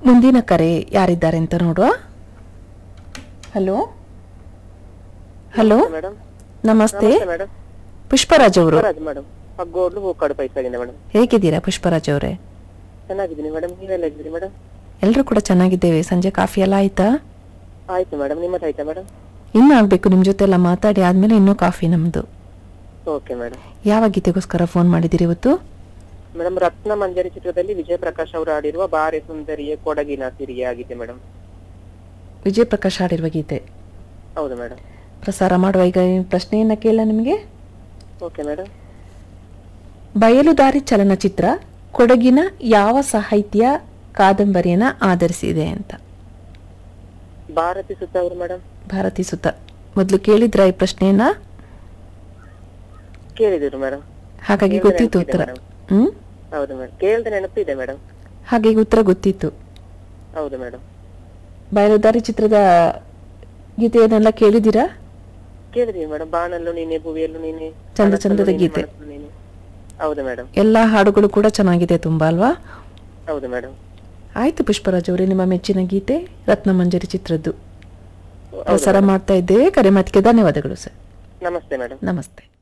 ಮುಂದಿನ ಕರೆ ಯಾರಿದ್ದಾರೆ ಅಂತ ನೋಡುವ ಹಲೋ ಹಲೋ ಮೇಡಮ್ ನಮಸ್ತೆ ನಮಸ್ತೆ ಮೇಡಮ್ ಪುಷ್ಪರಾಜ್ ಅವರು ಸ್ವರಾಜ್ ಮೇಡಮ್ ಹಗ್ಗೋಡ್ಲು ಹೂಕಾಡು ಪೈಸಾಗಿದೆ ಮೇಡಮ್ ಹೇಗಿದ್ದೀರಾ ಪುಷ್ಪರಾಜ್ ಅವರೇ ಚೆನ್ನಾಗಿದ್ದೀನಿ ಮೇಡಮ್ ನೀವೆಲ್ಲ ಇದ್ದೀರಿ ಮೇಡಮ್ ಎಲ್ಲರೂ ಕೂಡ ಚೆನ್ನಾಗಿದ್ದೇವೆ ಸಂಜೆ ಕಾಫಿ ಎಲ್ಲ ಆಯ್ತಾ ಆಯ್ತು ಮೇಡಮ್ ನಿಮ್ಮದು ಆಯ್ತಾ ಮೇಡಮ್ ಇನ್ನೂ ಆಗ್ಬೇಕು ನಿಮ್ ಜೊತೆ ಎಲ್ಲ ಮಾತಾಡಿ ಆದ್ಮೇಲೆ ಇನ್ನೂ ಕಾಫಿ ನಮ್ದು ಓಕೆ ಮೇಡಮ್ ಯಾವ ಗೀತೆಗೋಸ್ಕರ ಫೋನ್ ಮಾಡಿದಿರಿ ಇವತ್ತು ಮೇಡಮ್ ರತ್ನ ಮಂಜರಿ ಚಿತ್ರದಲ್ಲಿ ವಿಜಯ್ ಪ್ರಕಾಶ್ ಅವರು ಆಡಿರುವ ಬಾರೆ ಸುಂದರಿಯ ಕೊಡಗಿನ ಸಿರಿಯ ಆಗಿದೆ ಮೇಡಮ್ ವಿಜಯ್ ಪ್ರಕಾಶ್ ಹಾಡಿರುವ ಗೀತೆ ಹೌದು ಮೇಡಮ್ ಪ್ರಸಾರ ಮಾಡುವ ಈಗ ಈ ಪ್ರಶ್ನೆಯನ್ನ ಕೇಳ ನಿಮಗೆ ಓಕೆ ಮೇಡಮ್ ಬಯಲುದಾರಿ ಚಲನಚಿತ್ರ ಕೊಡಗಿನ ಯಾವ ಸಾಹಿತ್ಯ ಕಾದಂಬರಿಯನ್ನ ಆಧರಿಸಿದೆ ಅಂತ ಭಾರತಿ ಸುತ್ತ ಅವರು ಮೇಡಮ್ ಭಾರತಿ ಸುತ ಮೊದಲು ಕೇಳಿದ್ರ ಈ ಪ್ರಶ್ನೆಯನ್ನ ಕೇಳಿದಿರು ಮೇಡಮ್ ಹಾಗಾಗಿ ಕೇಳ್ದೆ ಗೊತ್ತಿತ್ತು ನೆನಪಿದೆ ಉತ್ತರ madam. ಹ್ಮ್ ಹೌದು ಮೇಡಮ್ ಕೇಳ್ದೆ ನೆನಪಿದೆ ಮೇಡಮ್ ಹಾಗಾಗಿ ಉತ್ತರ ಗೊತ್ತಿತ್ತು ಹೌದು ಮೇಡಮ್ ಬಯಲುದಾರಿ ಚಿತ್ರದ ಗೀತೆಯನ್ನೆಲ್ಲ ಕೇಳಿದಿರಾ ಕೇಳಿದೀವಿ ಮೇಡಮ್ ಬಾನಲ್ಲೂ ನೀನೆ ಭುವಿಯಲ್ಲೂ ನೀನೆ ಚಂದ ಮನಸ್ಸಲ್ಲೂ ಚಂದದ ನೀನೆ, ಗೀತೆ. ಮನಸ್ಸಲ್ಲೂ ನೀನೆ. ಹೌದು ಮೇಡಮ್ ಎಲ್ಲಾ ಹಾಡುಗಳು ಕೂಡ ಚೆನ್ನಾಗಿದೆ ತುಂಬಾ ಅಲ್ವಾ ಹೌದು ಮೇಡಮ್ ಆಯ್ತು ಪುಷ್ಪರಾಜ್ ಅವರೇ ನಿಮ್ಮ ಮೆಚ್ಚಿನ ಗೀತೆ ರತ್ನಮಂಜರಿ ಚಿತ್ರದ್ದು ಹೌದು ಪ್ರಸಾರ ಮಾಡ್ತಾ ಇದ್ದೇವೆ ಕರೆ ಮಾತಿಗೆ ಧನ್ಯವಾದಗಳು ಸರ್ ನಮಸ್ತೆ ಮೇಡಮ್ ನಮಸ್ತೆ